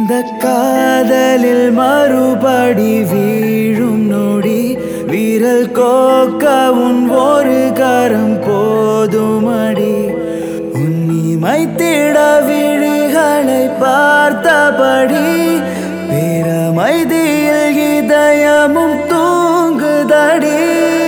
இந்த காதலில் மறுபடி வீழும் நொடி வீரல் கோக்க உன் ஒரு கரம் போதுமடி உன்னிமை திட விழிகளை பார்த்தபடி பேரமைதியில் இதயமும் தூங்குதடி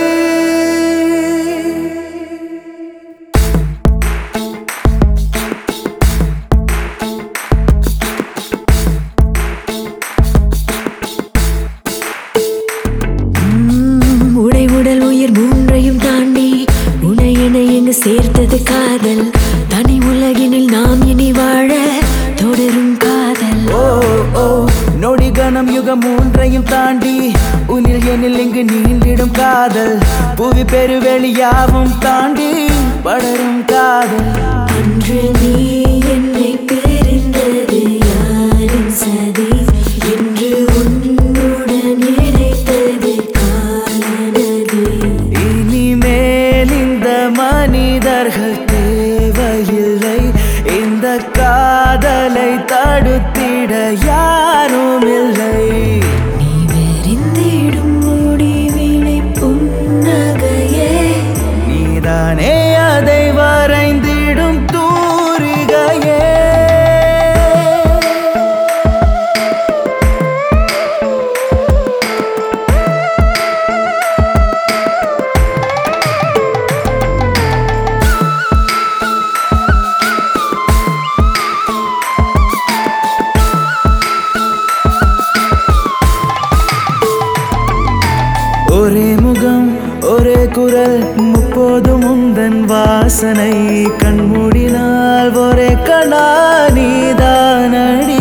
உம், உடை உடல் உயிர் மூன்றையும் தாண்டி உனை என எங்கு சேர்த்தது காதல் தனி உலகினில் நாம் இனி வாழ தொடரும் காதல் ஓ ஓ நொடி கணம் யுகம் மூன்றையும் தாண்டி உனில் எனில் இங்கு நீண்டிடும் காதல் புவி பெருவெளியாவும் தாண்டி படரும் காதல் அன்று நீ என்னை பிரிந்தது யாரின் சதி என்று உன்னுடன் இணைத்தது காலநதி இனிமேல் இந்த மனிதர்கள் தேவையில்லை இந்த காதலை தடுத்திட யாரும் இல்லை நீ வெறிந்திடும் முடிவினை புன்னகையே நீதானே அதை வரைந்திடும் தூரிகையே ஒரே முகம் ஒரே குரல் முப்போதும் உந்தன் வாசனை கண்மூடினால் ஒரே கணா நீதானடி